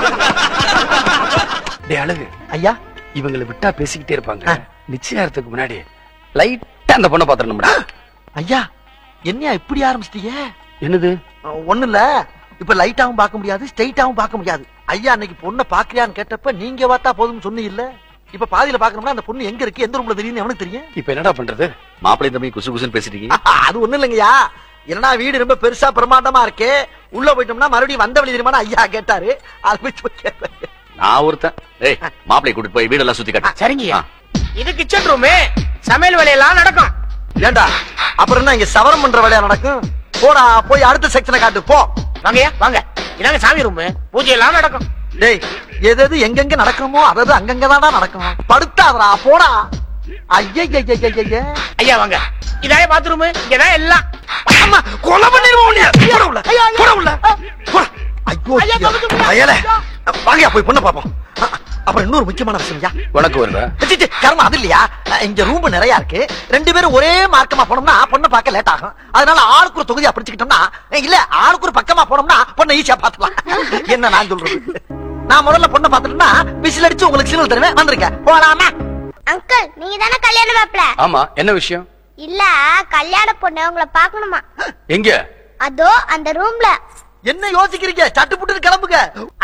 டேய் அழகு ஐயா இவங்களை விட்டா பேசிக்கிட்டே இருப்பாங்க ஆ. நிச்சயார்த்தத்துக்கு முன்னாடி லைட்டா அந்த பொண்ணை பாத்துறணும்டா ஐயா என்னையா இப்படி ஆரம்பிச்சிட்டீங்க என்னது ஒண்ணு இல்ல இப்ப லைட்டாவும் பார்க்க முடியாது ஸ்ட்ரைட்டாவும் பார்க்க முடியாது ஐயா அன்னைக்கு பொண்ணை பாக்கலையான்னு கேட்டப்ப நீங்க பார்த்தா போதும்னு சொன்னீங்க இப்ப பாதியில பாக்கணும்னா அந்த பொண்ணு எங்க இருக்கு எந்த ரூம்ல தெரியும் அவனுக்கு தெரியும் இப்ப என்னடா பண்றது மாப்பிள்ளை தம்பி குசு குசுன்னு பேசிட்டு இருக்கீங்க அது ஒண்ணு இல்லைங்கய்யா என்னடா வீடு ரொம்ப பெருசா பிரமாண்டமா இருக்கு உள்ள போயிட்டோம்னா மறுபடியும் வந்த வழி தெரியுமா ஐயா கேட்டாரு அது வச்சு போய் கேட்டேன். நான் ஒருத்தன் ஏய் மாப்பிள்ளை கூட்டிட்டு போய் வீடெல்லாம் சுத்தி காட்டு சரிங்கய்யா ஆ. இது கிச்சன் ரூமு சமையல் வேலையெல்லாம் நடக்கும் ஏண்டா அப்புறம் என்ன இங்க சவரம் பண்ற வேலையா நடக்கும் போடா போய் அடுத்த செக்ஷனை காட்டு போ வாங்கய்யா வாங்க இதாங்க சாமி ரூமு பூஜை எல்லாம் நடக்கும் டேய் எது எது எங்கெங்க நடக்கணுமோ அதது அங்கங்கதான்டா நடக்கணும் படுத்தாதடா போடா ஐயா ஐயா வாங்க இதாய பாத்ரூமு இங்கதான் எல்லாம் அம்மா கொலை பண்ணிடுவோம் உன்னைய. போடா உள்ள, போடா உள்ள, போடா. ஐயோ, ஐயா, கவுத்து விடு. அயலே. வாங்கயா போய் பொண்ணை பாப்போம் அ, அப்புறம் இன்னொரு முக்கியமான விஷயம்யா உனக்கு வருதா சி, சி, கர்மம் அது இல்லையா இங்க ரூம் நிறைய இருக்கு ரெண்டு பேரும் ஒரே மார்க்கமா போனோம்னா பொண்ணை பார்க்க லேட் ஆகும் அதனால ஆளுக்கு ஒரு தொகுதியா பிடிச்சுக்கிட்டோம்னா இல்ல ஆளுக்கு ஒரு பக்கமா போனோம்னா பொண்ணை ஈஸியா பாத்துக்கலாம் என்ன நான் சொல்றது நான் முதல்ல பொண்ணை பாத்துட்டேன்னா விசில் அடிச்சு உங்களுக்கு சிக்னல் தருவேன் வந்திருக்கேன் போலாமா அங்கிள் நீங்க தானே கல்யாண மாப்பிள ஆமா என்ன விஷயம் இல்ல கல்யாண பொண்ணு உங்களை பாக்கணுமா எங்க அதோ அந்த ரூம்ல என்ன யோசிக்கிறீங்க சட்டு புட்டு கிளம்புங்க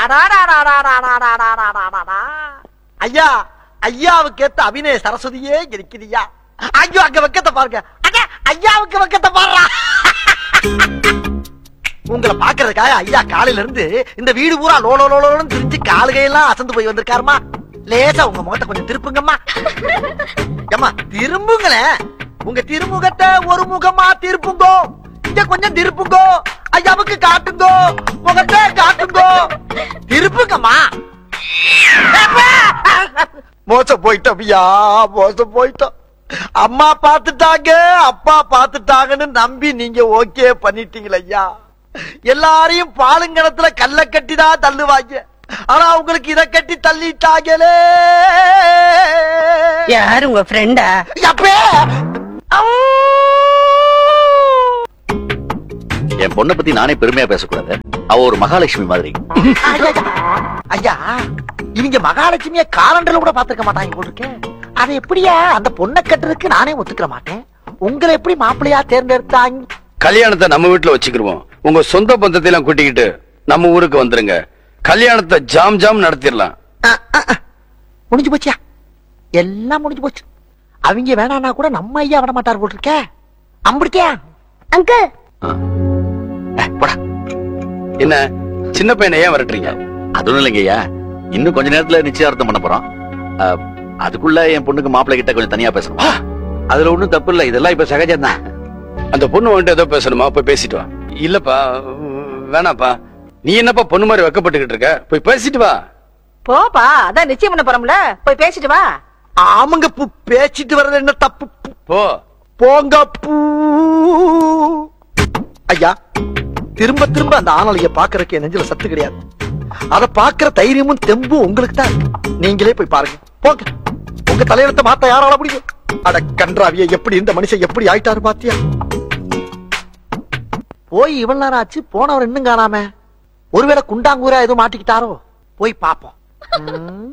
ஐயா ஐயாவுக்கு ஏத்த அபிநய சரஸ்வதியே இருக்கிறியா ஐயோ அங்க வெக்கத்தை பாருங்க அங்க ஐயாவுக்கு வெக்கத்தை பாருடா உங்களை பாக்குறதுக்காக ஐயா காலையில இருந்து இந்த வீடு பூரா லோலோ லோலோன்னு திரிஞ்சு காலுகையெல்லாம் அசந்து போய் வந்திருக்காருமா லேசா உங்க முகத்தை கொஞ்சம் திருப்புங்கம்மா ஏம்மா திரும்புங்களேன் உங்க திருமுகத்தை ஒரு முகமா திருப்புங்கோ இங்க கொஞ்சம் திருப்புங்கோ ஐயாவுக்கு காட்டுங்கோ முகத்தை காட்டுங்கோ திருப்புங்கம்மா மோசம் போயிட்டோம் ஐயா மோசம் போயிட்டோம் அம்மா பாத்துட்டாங்க அப்பா பாத்துட்டாங்கன்னு நம்பி நீங்க ஓகே பண்ணிட்டீங்களே ஐயா எல்லாரையும் பாலுங்கணத்துல கல்ல கட்டி தான் தள்ளுவாங்க ஆனா உங்களுக்கு இத கட்டி தள்ளிட்டாங்களே யாரு உங்க ஃப்ரெண்டா அப்பே என் பொண்ணை பத்தி நானே பெருமையா பேசக்கூடாது அவ ஒரு மகாலட்சுமி மாதிரி ஐயா இவங்க மகாலட்சுமிய காலண்டர்ல கூட பாத்துக்க மாட்டாங்க போல இருக்கே அதை எப்படியா அந்த பொண்ணை கட்டுறதுக்கு நானே ஒத்துக்கிற மாட்டேன் உங்களை எப்படி மாப்பிள்ளையா தேர்ந்தெடுத்தாங்க கல்யாணத்தை நம்ம வீட்டுல வச்சுக்கிருவோம் உங்க சொந்த பந்தத்தை எல்லாம் கூட்டிக்கிட்டு நம்ம ஊருக்கு வந்துருங்க கல்யாணத்தை ஜாம் ஜாம் நடத்திடலாம் அஹ், அஹ், அஹ். முடிஞ்சு போச்சியா எல்லாம் முடிஞ்சு போச்சு அவங்க வேணான்னா கூட நம்ம ஐயா விட மாட்டார் போல் இருக்கே அம்பிடிக்கா அங்கிள் போடா என்ன சின்ன பையனை ஏன் விரட்டுறீங்க அது ஒண்ணும் இல்லைங்கய்யா இன்னும் கொஞ்ச நேரத்துல நிச்சயார்த்தம் பண்ண போறோம் அஹ், அதுக்குள்ள என் பொண்ணுக்கு மாப்பிள்ளை கிட்ட கொஞ்சம் தனியா பேசணும் அதுல ஒண்ணும் தப்பு இல்ல இதெல்லாம் இப்ப சகஜம்தான் அந்த பொண்ணு வந்துட்டு ஏதோ பேசணுமா போய் பேசிட்டு வா இல்லப்பா வேணாப்பா நீ என்னப்பா பொண்ணு மாதிரி வெக்கப்பட்டுக்கிட்டு இருக்க போய் பேசிட்டு வா போப்பா அதான் நிச்சயம் பண்ண போறோம்ல போய் பேசிட்டு வா ஆமாங்க பூ பேச்சிட்டு வர்றது என்ன தப்பு பூ. போ போங்க பூ ஐயா திரும்ப திரும்ப அந்த ஆணலைய பாக்குறதுக்கு என் நெஞ்சில சத்து கிடையாது அத பாக்குற தைரியமும் தெம்பும் உங்களுக்கு தான் இருக்கு. நீங்களே போய் பாருங்க போங்க உங்க தலையெழுத்த மாத்த யாரால முடியும் அட கன்றாவிய எப்படி இந்த மனுஷன் எப்படி ஆயிட்டாரு பாத்தியா போய் இவ்வளவு நேரம் ஆச்சு போனவர் இன்னும் காணாம ஒருவேளை குண்டாங்கூரா எதுவும் மாட்டிக்கிட்டாரோ போய் பாப்போம் ம்.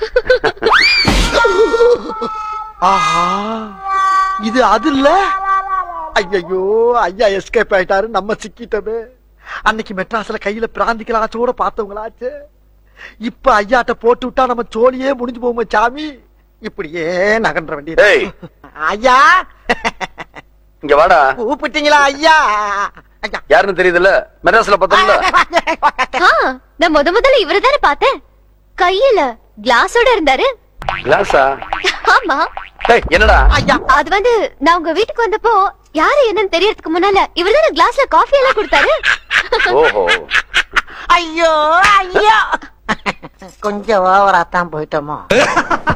ஆஹா இது அது இல்ல ஐயோ ஐயா எஸ்கேப் ஆயிட்டாரு நம்ம சிக்கிட்டோமே அன்னைக்கு மெட்ராஸ்ல கையில பிராந்திக்கலாச்சோட பார்த்தவங்களாச்சு இப்ப ஐயாட்ட போட்டு விட்டா நம்ம சோழியே முடிஞ்சு போவோமே சாமி இப்படியே நகன்ற வேண்டியது டேய் ஐயா இங்க வாடா கூப்பிட்டீங்களா ஐயா ஐயா யாருன்னு தெரியுதுல்ல மெட்ராஸ்ல பார்த்தோம்ல ஆ, நான் முத முதல்ல இவரை தானே பார்த்தேன் கையில கிளாஸோட இருந்தாரு கிளாஸா ஆமா டேய் என்னடா ஐயா அது வந்து நான் உங்க வீட்டுக்கு வந்தப்போ யாரு என்னன்னு தெரியறதுக்கு முன்னால இவர் தானே கிளாஸ்ல காஃபி எல்லாம் கொடுத்தாரு ஓஹோ ஐயோ ஐயோ கொஞ்சம் ஓவரா தான் போயிட்டோமோ